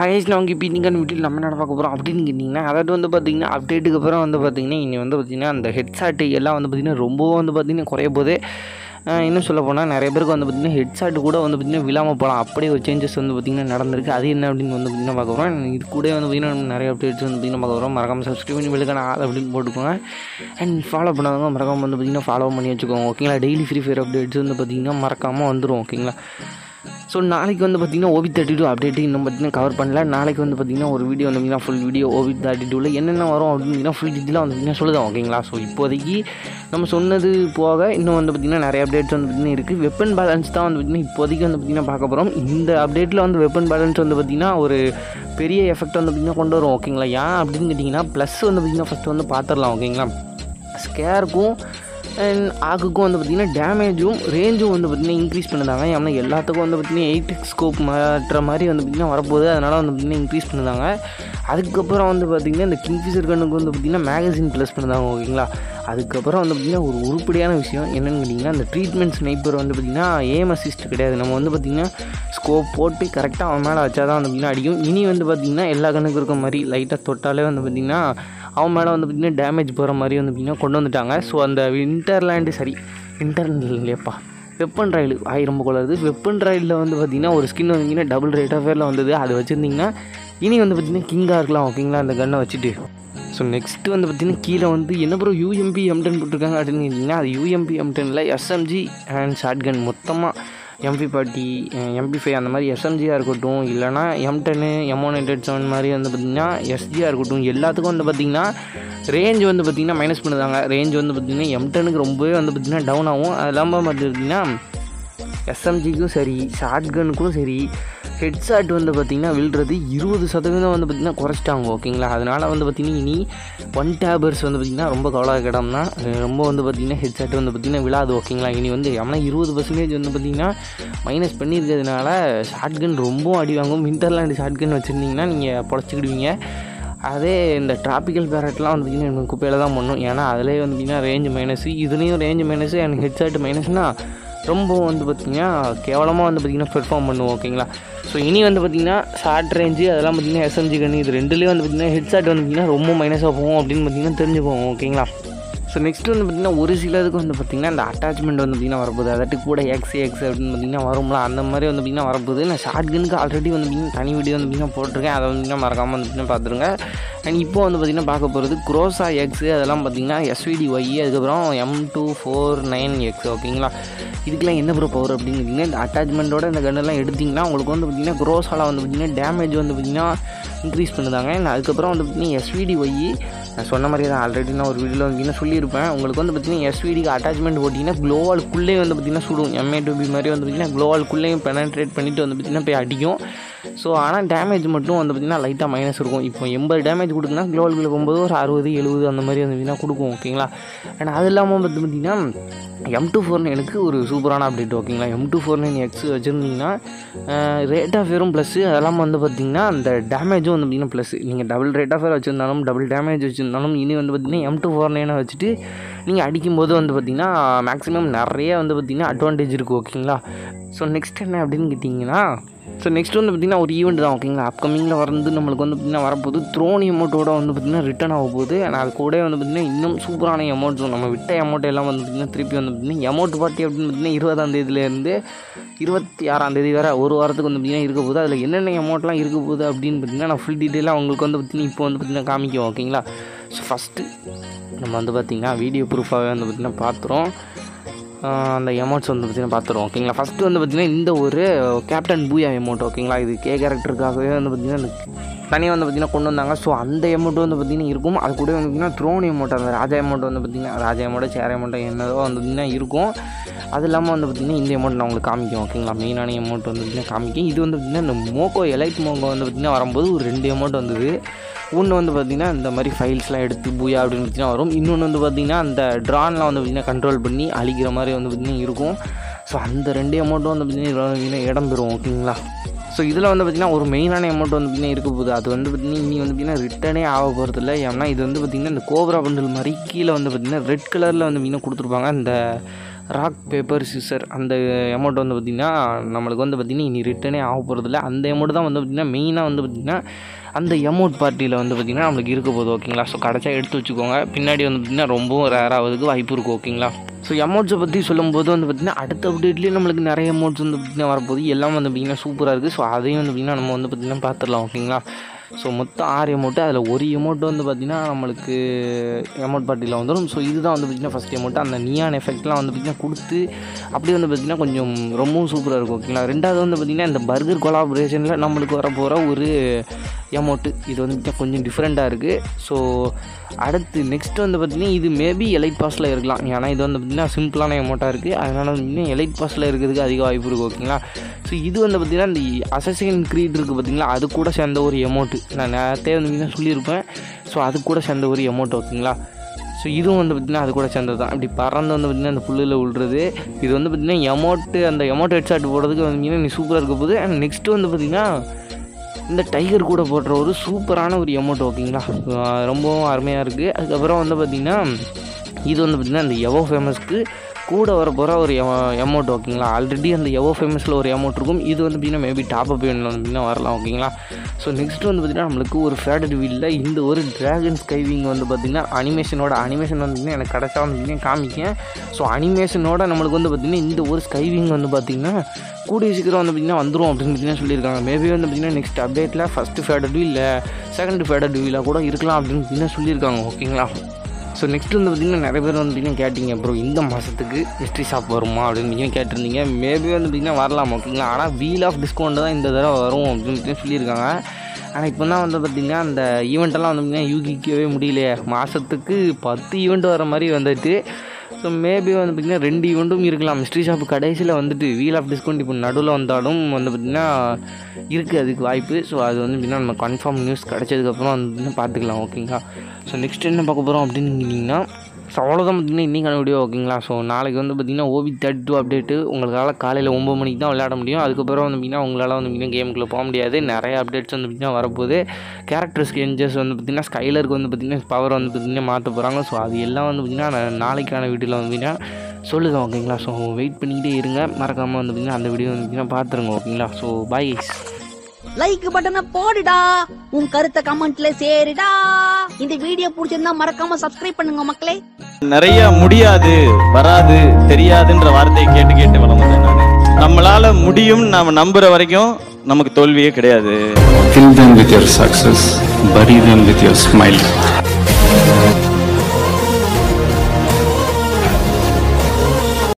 Highest அவங்க இப்போ இன்னைக்கான வீட்டில் நம்ம என்ன பார்க்க போகிறோம் அப்படின்னு கேட்டிங்கன்னா அதாவது வந்து பார்த்திங்கன்னா அப்டேட்டுக்கு அப்புறம் வந்து பார்த்திங்கன்னா இனி வந்து பார்த்திங்கன்னா அந்த ஹெட்சாட்டு எல்லாம் வந்து பார்த்திங்கன்னா ரொம்பவும் வந்து பார்த்திங்கன்னா குறைய போது அஹ் இன்னும் சொல்ல போனால் நிறைய பேருக்கு வந்து பார்த்திங்கன்னா ஹெட்சாட்டு கூட வந்து பார்த்திங்கன்னா விழாமல் போகலாம் அப்படியே ஒரு சேஞ்சஸ் வந்து பார்த்திங்கன்னா நடந்திருக்கு அது என்ன அப்படின்னு வந்து பார்த்திங்கன்னா பார்க்க போகிறோம் இது கூட வந்து பார்த்திங்கன்னா நிறைய அப்டேட்ஸ் வந்து பார்த்திங்கன்னா பார்க்க போகிறோம் மறக்காமல் சப்ஸ்கிரைப் பண்ணி வெளிக்கான ஆள் அப்படின்னு போட்டுக்கோங்க அண்ட் ஃபாலோ பண்ணாதவங்க மறக்காமல் வந்து பார்த்திங்கன்னா ஃபாலோ பண்ணி வச்சுக்கோங்க ஓகேங்களா டெய்லி ஃப்ரீ ஃபயர் அப்டேட்ஸ் வந்து பார்த்திங்கன்னா மறக்காமல் வந்துடும் ஓகேங்களா ஸோ நாளைக்கு வந்து பார்த்திங்கன்னா ஓவி தேர்ட்டி டூ அப்டேட்டு இன்னும் பார்த்தீங்கன்னா கவர் பண்ணல நாளைக்கு வந்து பார்த்திங்கன்னா ஒரு வீடியோ வந்து ஃபுல் வீடியோ ஓவி தேர்ட்டி டூவில் என்னென்ன வரும் அப்படின்னு ஃபுல் டீட்டெயிலாக வந்து பார்த்திங்கன்னா சொல்லுதான் ஓகேங்களா ஸோ இப்போதைக்கு நம்ம சொன்னது போக இன்னும் வந்து பார்த்திங்கன்னா நிறைய அப்டேட்ஸ் வந்து பார்த்திங்கன்னா இருக்குது வெப்பன் பேலன்ஸ் தான் வந்து பார்த்திங்கன்னா இப்போதைக்கு வந்து பார்த்திங்கன்னா பார்க்க போகிறோம் இந்த அப்டேட்டில் வந்து வெப்பன் பேலன்ஸ் வந்து பார்த்திங்கன்னா ஒரு பெரிய எஃபெக்ட் வந்து பார்த்திங்கன்னா கொண்டு வரும் ஓகேங்களா ஏன் அப்படின்னு கேட்டிங்கன்னா ப்ளஸ் வந்து பார்த்திங்கன்னா ஃபஸ்ட்டு வந்து பார்த்துடலாம் ஓகேங்களா ஸ்கேருக்கும் அண்ட் ஆக்குக்கும் வந்து பார்த்திங்கன்னா டேமேஜும் ரேஞ்சும் வந்து பார்த்திங்கன்னா இன்க்ரீஸ் பண்ணுதாங்க ஏன்னா எல்லாத்துக்கும் வந்து பார்த்திங்கன்னா எயிட் ஸ்கோப் மாற்ற மாதிரி வந்து பார்த்திங்கன்னா வரப்போகுது அதனால் வந்து பார்த்திங்கன்னா இன்க்ரீஸ் பண்ணுதாங்க அதுக்கப்புறம் வந்து பார்த்திங்கன்னா இந்த கிங்ஃபிஷர் கண்ணுக்கு வந்து பார்த்திங்கன்னா மேகசின் ப்ளஸ் பண்ணுதாங்க ஓகேங்களா அதுக்கப்புறம் வந்து பார்த்திங்கன்னா ஒரு உருப்படியான விஷயம் என்னென்னு கேட்டிங்கன்னா அந்த ட்ரீட்மெண்ட் ஸ்னைப்பர் வந்து பார்த்திங்கன்னா ஏம் அசிஸ்ட் கிடையாது நம்ம வந்து பார்த்திங்கன்னா ஸ்கோப் போட்டு கரெக்டாக அவன் மேலே வச்சா தான் வந்து பார்த்திங்கன்னா அடிக்கும் இனி வந்து பார்த்திங்கன்னா எல்லா கண்ணுக்கும் இருக்க மாதிரி லைட்டாக தொட்டாலே வந்து பார்த்திங்கன்னா அவன் மேலே வந்து பார்த்திங்கன்னா டேமேஜ் போகிற மாதிரி வந்து பார்த்திங்கன்னா கொண்டு வந்துட்டாங்க ஸோ அந்த வின்டர்லேண்டு சரி வின்டர்லேண்ட் இல்லையப்பா வெப்பன் ராயில் ஆய் ரொம்ப கொள்ளாது வெப்பன் ராயிலில் வந்து பார்த்திங்கன்னா ஒரு ஸ்கின் வந்தீங்கன்னா டபுள் ரேட் ஆஃப் ஃபேரில் வந்தது அது வச்சுருந்திங்கன்னா இனி வந்து பார்த்திங்கன்னா கிங்காக இருக்கலாம் ஓகேங்களா அந்த கன்னை வச்சுட்டு ஸோ நெக்ஸ்ட்டு வந்து பார்த்திங்கன்னா கீழே வந்து என்ன ப்ரோ யூஎம்பி எம்டன் போட்டிருக்காங்க அப்படின்னு கேட்டிங்கன்னா அது யூஎம்பி எம்டனில் எஸ்எம்ஜி அண்ட் ஷார்ட் கன் மொத்தமாக எம்பி பார்ட்டி எம்பி ஃபைவ் அந்த மாதிரி எஸ்எம்ஜியாக இருக்கட்டும் இல்லைனா எம் டென்னு எம் ஒன் ஹண்ட்ரட் செவன் மாதிரி வந்து பார்த்திங்கன்னா எஸ்ஜியாக இருக்கட்டும் எல்லாத்துக்கும் வந்து பார்த்திங்கன்னா ரேஞ்ச் வந்து பார்த்திங்கன்னா மைனஸ் பண்ணுதாங்க ரேஞ்ச் வந்து பார்த்திங்கன்னா எம் டெனுக்கு ரொம்பவே வந்து பார்த்திங்கன்னா டவுன் ஆகும் அது இல்லாமல் பார்த்திங்கன்னா எஸ்எம்ஜிக்கும் சரி ஷார்ட் கனுக்கும் சரி ஹெட்ஷாட் வந்து பார்த்திங்கன்னா விழுறது இருபது சதவீதம் வந்து பார்த்திங்கன்னா குறைச்சிட்டாங்க ஓகேங்களா அதனால் வந்து பார்த்திங்கன்னா இனி ஒன் டேபர்ஸ் வந்து பார்த்திங்கன்னா ரொம்ப கவலைக்கிடம் தான் ரொம்ப வந்து பார்த்திங்கன்னா ஹெட்ஷாட் வந்து பார்த்திங்கன்னா விழாது ஓகேங்களா இனி வந்து ஆனால் இருபது பர்சன்டேஜ் வந்து பார்த்திங்கன்னா மைனஸ் பண்ணியிருக்கிறதுனால ஷார்ட் கன் ரொம்ப அடி வாங்கும் விண்டர்லேண்ட் ஷார்ட் கன் வச்சுருந்தீங்கன்னா நீங்கள் பொழைச்சிக்கிடுவீங்க அதே இந்த டிராபிக்கல் பேரட்லாம் வந்து பார்த்திங்கன்னா எனக்கு குப்பையில் தான் பண்ணும் ஏன்னா அதிலே வந்து பார்த்திங்கன்னா ரேஞ்ச் மைனஸ் இதுலேயும் ரேஞ்ச் மைனஸ் எனக்கு ஹெட்ஷாட் மைனஸ்னால் ரொம்ப வந்து பார்த்திங்கன்னா கேவலமாக வந்து பார்த்திங்கன்னா பெர்ஃபார்ம் பண்ணுவோம் ஓகேங்களா ஸோ இனி வந்து பார்த்திங்கன்னா ஷார்ட் ரேஞ்சு அதெல்லாம் பார்த்திங்கன்னா எஸ்எம்ஜி கண்ணு இது ரெண்டுலேயும் வந்து பார்த்திங்கன்னா ஹெட்ஷாட் வந்து பார்த்திங்கன்னா ரொம்ப மைனஸாக போகும் அப்படின்னு பார்த்திங்கன்னா தெரிஞ்சுக்குவோம் ஓகேங்களா ஸோ நெக்ஸ்ட் வந்து பார்த்திங்கன்னா ஒரு சிலதுக்கு வந்து பார்த்திங்கன்னா இந்த அட்டாச்மெண்ட் வந்து பார்த்திங்கன்னா வரப்போகுது அதாட்டி கூட எக்ஸ் எக்ஸ் அப்படின்னு பார்த்திங்கன்னா வரும்ல அந்த மாதிரி வந்து பார்த்திங்கன்னா வரப்போகுது நான் ஷார்ட் கனுக்கு ஆல்ரெடி வந்து பார்த்திங்கன்னா தனி வீடியோ வந்து பார்த்திங்கன்னா போட்டிருக்கேன் அதை வந்து பார்த்திங்கன்னா மறக்காமல் வந்து பார்த்திங்கன்னா பார்த்துருங்க அண்ட் இப்போ வந்து பார்த்திங்கன்னா பார்க்க போகிறது குரோசா எக்ஸ் அதெல்லாம் பார்த்திங்கன்னா எஸ்விடி ஒய் அதுக்கப்புறம் M two four nine X ஓகேங்களா இதுக்கெலாம் என்ன ப்ரோ பவர் அப்படின்னு கேட்டிங்கன்னா இந்த அட்டாச்மெண்ட்டோட இந்த கன்னெல்லாம் எடுத்திங்கன்னா உங்களுக்கு வந்து பார்த்திங்கன்னா க்ரோஸால் வந்து பார்த்திங்கன்னா டேமேஜ் வந்து பார்த்திங்கன்னா இன்க்ரீஸ் பண்ணுதாங்க அண்ட் அதுக்கப்புறம் வந்து பார்த்திங்கன்னா எஸ்விடி ஒய் நான் சொன்ன மாதிரி தான் ஆல்ரெடி நான் ஒரு வீடியோவில் வந்து சொல்லியிருப்பேன் உங்களுக்கு வந்து பார்த்திங்கன்னா எஸ்விடிக்கு அட்டாச்மெண்ட் போட்டிங்கன்னா க்ளோவால்குள்ளே வந்து பார்த்திங்கன்னா சுடும் எம்ஏ டூபி மாதிரி வந்து பார்த்திங்கன்னா க்ளோவால்குள்ளேயும் பெனட்ரேட் பண்ணிவிட்டு வந்து பார்த்திங்கன்னா போய் அடிக்கும் ஸோ ஆனால் டேமேஜ் மட்டும் வந்து பார்த்திங்கன்னா லைட்டாக மைனஸ் இருக்கும் இப்போ எண்பது டேமேஜ் கொடுக்குன்னா க்ளோவால்குள்ளே போகும்போது ஒரு அறுபது எழுபது அந்த மாதிரி வந்து பார்த்திங்கன்னா கொடுக்கும் ஓகேங்களா அண்ட் அது இல்லாமல் வந்து பார்த்திங்கன்னா எம் டூ ஃபோர் எனக்கு ஒரு சூப்பரான அப்டேட் ஓகேங்களா M two four nine X வச்சுருந்தீங்கன்னா ரேட் ஆஃப் ஃபேரும் ப்ளஸ்ஸு அதெல்லாம் வந்து பார்த்திங்கன்னா அந்த டேமேஜும் வந்து பார்த்திங்கன்னா ப்ளஸ் நீங்கள் டபுள் ரேட் ஆஃப் ஃபேர் வச்சுருந்தாலும் டபுள் டேமேஜ் வச்சுருந்தாலும் இனி வந்து பார்த்திங்கன்னா எம் டூ ஃபோர் நைனை வச்சுட்டு நீங்கள் அடிக்கும்போது வந்து பார்த்திங்கன்னா மேக்ஸிமம் நிறைய வந்து பார்த்திங்கன்னா அட்வான்டேஜ் இருக்குது ஓகேங்களா ஸோ நெக்ஸ்ட் என்ன அப்படின்னு கேட்டிங்கன்னா ஸோ நெக்ஸ்ட் வந்து பார்த்திங்கன்னா ஒரு ஈவெண்ட் தான் ஓகேங்களா அப்கமிங்கில் வந்து நம்மளுக்கு வந்து பார்த்திங்கன்னா வரப்போகுது த்ரோன் எமௌண்ட்டோட வந்து பார்த்திங்கன்னா ரிட்டன் ஆக போகுது ஆனால் அது கூட வந்து பார்த்திங்கன்னா இன்னும் சூப்பரான எமௌண்ட்ஸ் நம்ம விட்ட எமௌண்ட் எல்லாம் வந்து பார்த்திங்கன்னா திருப்பி வந்து பார்த்திங்கன்னா எமௌண்ட் பார்ட்டி அப்படின்னு பார்த்திங்கன்னா இருபதாம் தேதியிலேருந்து இருபத்தி ஆறாம் தேதி வேறு ஒரு வாரத்துக்கு வந்து பார்த்திங்கன்னா இருக்க போகுது அதில் என்னென்ன அமௌண்ட்லாம் இருக்க போகுது அப்படின்னு பார்த்திங்கன்னா நான் ஃபுல் டீட்டெயிலாக உங்களுக்கு வந்து பார்த்திங்கன்னா இப்போ வந்து பார்த்திங்கன்னா காமிக்கும் ஓகேங்களா ஸோ ஃபஸ்ட்டு நம்ம வந்து பார்த்திங்கன்னா வீடியோ ப்ரூஃபாகவே வந்து பார்த்திங்கன்னா பார்த்துறோம் அந்த எமௌண்ட்ஸ் வந்து பார்த்திங்கன்னா பார்த்துருவோம் ஓகேங்களா ஃபஸ்ட்டு வந்து பார்த்திங்கன்னா இந்த ஒரு கேப்டன் பூயா எமௌண்ட் ஓகேங்களா இது கே கேரக்டருக்காகவே வந்து பார்த்திங்கன்னா தனியாக வந்து பார்த்திங்கன்னா கொண்டு வந்தாங்க ஸோ அந்த எமௌண்ட் வந்து பார்த்திங்கன்னா இருக்கும் அது கூட வந்து பார்த்திங்கன்னா த்ரோன் எமௌண்ட் அந்த ராஜா எமௌண்ட் வந்து பார்த்திங்கன்னா ராஜா எமௌண்ட்டு சேர் எமௌண்ட்டு என்னதோ வந்து பார்த்திங்கன்னா இருக்கும் அது இல்லாமல் வந்து பார்த்திங்கன்னா இந்த எமௌண்ட் நான் உங்களுக்கு காமிக்கும் ஓகேங்களா மெயினான எமௌண்ட் வந்து பார்த்திங்கன்னா காமிக்கும் இது வந்து பார்த்திங்கன்னா இந்த மோக்கோ எலைட் மோக்கோ வந்து பார்த்திங்கன்னா வரும்போது ஒரு ரெண்டு எமௌண்ட் வந்தது ஒன்று வந்து பார்த்திங்கன்னா இந்த மாதிரி ஃபைல்ஸ்லாம் எடுத்து பூயா அப்படின்னு பார்த்தீங்கன்னா வரும் இன்னொன்று வந்து பார்த்திங்கன்னா அந்த ட்ரான்லாம் வந்து பார்த்திங்கன்னா கண்ட்ரோல் பண்ணி அழிக்கிற மாதிரி வந்து பார்த்திங்கன்னா இருக்கும் ஸோ அந்த ரெண்டு அமௌண்ட்டும் வந்து பார்த்திங்கன்னா இடம் பெறும் ஓகேங்களா ஸோ இதில் வந்து பார்த்திங்கன்னா ஒரு மெயினான அமௌண்ட் வந்து பார்த்திங்கன்னா இருக்க போகுது அது வந்து பார்த்திங்கன்னா இனி வந்து பார்த்திங்கன்னா ரிட்டனே ஆக போகிறது இல்லை ஏன்னா இது வந்து பார்த்திங்கன்னா இந்த கோப்ரா பண்டில் மாதிரி கீழே வந்து பார்த்திங்கன்னா ரெட் கலரில் வந்து பார்த்திங்கன்னா கொடுத்துருப்பாங்க இந்த ராக் பேப்பர் சிசர் அந்த அமௌண்ட் வந்து பார்த்திங்கன்னா நம்மளுக்கு வந்து பார்த்திங்கன்னா இனி ரிட்டனே ஆக போகிறதில்ல அந்த அமௌண்ட் தான் வந்து பார்த்திங்கன்னா மெயினாக வந்து பார்த்திங்கன்னா அந்த அமௌண்ட் பார்ட்டியில் வந்து பார்த்திங்கன்னா நம்மளுக்கு இருக்க போகுது ஓகேங்களா ஸோ கிடச்சா எடுத்து வச்சுக்கோங்க பின்னாடி வந்து பார்த்திங்கன்னா ரொம்பவும் ரேர் ஆகிறதுக்கு வாய்ப்பு இருக்குது ஓகேங்களா ஸோ அமௌண்ட்ஸை பற்றி சொல்லும்போது வந்து பார்த்திங்கன்னா அடுத்த அப்டேட்லேயே நம்மளுக்கு நிறைய அமௌண்ட்ஸ் வந்து பார்த்திங்கன்னா வரப்போகுது எல்லாம் வந்து பார்த்திங்கன்னா சூப்பராக இருக்குது ஸோ அதையும் வந்து பார்த்திங்கன்னா நம்ம வந்து பார்த்திங்கன்னா பார்த்துடலாம் ஓகேங்களா ஸோ மொத்தம் ஆறு அமௌண்ட்டு அதில் ஒரு அமௌண்ட் வந்து பார்த்திங்கன்னா நம்மளுக்கு அமௌண்ட் பார்ட்டியில் வந்துடும் ஸோ இதுதான் வந்து பார்த்திங்கன்னா ஃபஸ்ட் அமௌண்ட்டு அந்த நியான் எஃபெக்ட்லாம் வந்து பார்த்திங்கன்னா கொடுத்து அப்படியே வந்து பார்த்திங்கன்னா கொஞ்சம் ரொம்பவும் சூப்பராக இருக்கும் ஓகேங்களா ரெண்டாவது வந்து பார்த்திங்கன்னா இந்த பர்கர் கொலாபரேஷனில் நம்மளுக்கு வர போகிற ஒரு அமௌண்ட்டு இது வந்து கொஞ்சம் டிஃப்ரெண்ட்டாக இருக்குது ஸோ அடுத்து நெக்ஸ்ட் வந்து பார்த்திங்கன்னா இது மேபி எலைட் பாஸில் இருக்கலாம் ஏன்னா இது வந்து பார்த்திங்கன்னா சிம்பிளான அமௌண்ட்டாக இருக்குது அதனால் வந்து பார்த்திங்கன்னா எலைட் பாஸில் இருக்கிறதுக்கு அதிக வாய்ப்பு இருக்குது ஓகேங்களா ஸோ இது வந்து பார்த்திங்கன்னா இந்த அசசியன் க்ரீட் இருக்குது பார்த்திங்களா அது கூட சேர்ந்த ஒரு அமௌண்ட்டு நான் நேரத்தே வந்து பார்த்திங்கன்னா சொல்லியிருப்பேன் ஸோ அது கூட சேர்ந்த ஒரு அமௌண்ட் ஓகேங்களா ஸோ இதுவும் வந்து பார்த்திங்கன்னா அது கூட சேர்ந்தது தான் இப்படி பறந்து வந்து பார்த்திங்கன்னா அந்த புல்லில் விழுறது இது வந்து பார்த்திங்கன்னா எமௌண்ட்டு அந்த எமௌண்ட் ஹெட்ஷாட் போடுறதுக்கு வந்து பார்த்திங்கன்னா நீ சூப்பராக இருக்க போகுது அண்ட் நெக்ஸ்ட்டு வந்து பார்த்திங்கன்னா இந்த டைகர் கூட போடுற ஒரு சூப்பரான ஒரு எமௌண்ட் ஓகேங்களா அஹ் ரொம்பவும் அருமையாக இருக்குது அதுக்கப்புறம் வந்து பார்த்திங்கன்னா இது வந்து பார்த்திங்கன்னா இந்த எவோ ஃபேமஸ்க்கு கூட வர போகிற ஒரு எமௌண்ட் ஓகேங்களா ஆல்ரெடி அந்த எவோ ஃபேமஸில் ஒரு எமௌண்ட் இருக்கும் இது வந்து பார்த்திங்கன்னா மேபி டாப் அப் வேணும் வந்து வரலாம் ஓகேங்களா ஸோ நெக்ஸ்ட் வந்து பார்த்திங்கன்னா நம்மளுக்கு ஒரு ஃபேடட் வீலில் இந்த ஒரு டிராகன் ஸ்கைவிங் வந்து பார்த்திங்கன்னா அனிமேஷனோட அனிமேஷன் வந்து பார்த்திங்கன்னா எனக்கு கடைசியாக வந்து பார்த்திங்கன்னா காமிக்கேன் ஸோ அனிமேஷனோட நம்மளுக்கு வந்து பார்த்திங்கன்னா இந்த ஒரு ஸ்கைவிங் வந்து பார்த்திங்கன்னா கூடிய சீக்கிரம் வந்து பார்த்திங்கன்னா வந்துடும் அப்படின்னு பார்த்தீங்கன்னா சொல்லியிருக்காங்க மேபி வந்து பார்த்திங்கன்னா நெக்ஸ்ட் அப்டேட்டில் ஃபஸ்ட்டு ஃபேடட் வீல் இல்லை செகண்ட் ஃபேடட் வீலாக கூட இருக்கலாம் அப்படின்னு பார்த்தீங்கன்னா சொல்லியிருக்காங்க ஓகேங்களா ஸோ நெக்ஸ்ட் வந்து பார்த்திங்கன்னா நிறைய பேர் வந்து பார்த்திங்கன்னா கேட்டிங்க ப்ரோ இந்த மாதத்துக்கு ஹிஸ்ட்ரி ஷாப் வருமா அப்படின்னு நீங்கள் கேட்டிருந்தீங்க மேபி வந்து பார்த்திங்கன்னா வரலாம் ஓகேங்களா ஆனால் வீல் ஆஃப் டிஸ்கவுண்ட் தான் இந்த தடவை வரும் அப்படின்னு சொல்லி சொல்லியிருக்காங்க ஆனால் இப்போ தான் வந்து பார்த்திங்கன்னா அந்த ஈவெண்ட்டெல்லாம் வந்து பார்த்திங்கன்னா யூகிக்கவே முடியலையே மாதத்துக்கு பத்து ஈவெண்ட் வர மாதிரி வந்துட்டு ஸோ மேபி வந்து பார்த்திங்கன்னா ரெண்டு ஈவெண்ட்டும் இருக்கலாம் மிஸ்ட்ரி ஷாப் கடைசியில் வந்துட்டு வீல் ஆஃப் டிஸ்கவுண்ட் இப்போ நடுவில் வந்தாலும் வந்து பார்த்திங்கன்னா இருக்குது அதுக்கு வாய்ப்பு ஸோ அது வந்து பார்த்திங்கன்னா நம்ம கன்ஃபார்ம் நியூஸ் கிடச்சதுக்கப்புறம் வந்து பார்த்துக்கலாம் ஓகேங்களா ஸோ நெக்ஸ்ட் என்ன பார்க்க போகிறோம் அப்படின்னு கேட்டிங்கன்னா ஸோ அவ்வளோதான் பார்த்திங்கன்னா இன்றைக்கான வீடியோ ஓகேங்களா ஸோ நாளைக்கு வந்து பார்த்திங்கன்னா ஓவி தேர்ட்டி டூ அப்டேட்டு உங்களால் காலையில் ஒம்பது மணிக்கு தான் விளையாட முடியும் அதுக்கப்புறம் வந்து பார்த்திங்கன்னா உங்களால் வந்து பார்த்திங்கன்னா கேமுக்குள்ளே போக முடியாது நிறைய அப்டேட்ஸ் வந்து பார்த்திங்கன்னா வரப்போகுது கேரக்டர் ஸ்கேஞ்சஸ் வந்து பார்த்திங்கன்னா ஸ்கைலருக்கு வந்து பார்த்திங்கன்னா பவர் வந்து பார்த்திங்கன்னா மாற்ற போகிறாங்க ஸோ அது எல்லாம் வந்து பார்த்திங்கன்னா நான் நாளைக்கான வீடியோவில் வந்து பார்த்திங்கன்னா சொல்லுங்கள் ஓகேங்களா ஸோ வெயிட் பண்ணிக்கிட்டே இருங்க மறக்காமல் வந்து பார்த்திங்கன்னா அந்த வீடியோ வந்து பார்த்திங்கன்னா பார்த்துருங்க ஓகேங்களா ஸோ பாய் லைக் பட்டனை போடுடா உன் கருத்தை கமெண்ட்ல சேருடா இந்த வீடியோ பிடிச்சிருந்தா மறக்காம சப்ஸ்கிரைப் பண்ணுங்க மக்களே நிறைய முடியாது வராது தெரியாதுன்ற வார்த்தையை கேட்டு கேட்டு வளர்ந்தேன் நான் நம்மளால முடியும் நாம நம்புற வரைக்கும் நமக்கு தோல்வியே கிடையாது Kill them with your success, bury them with your smile.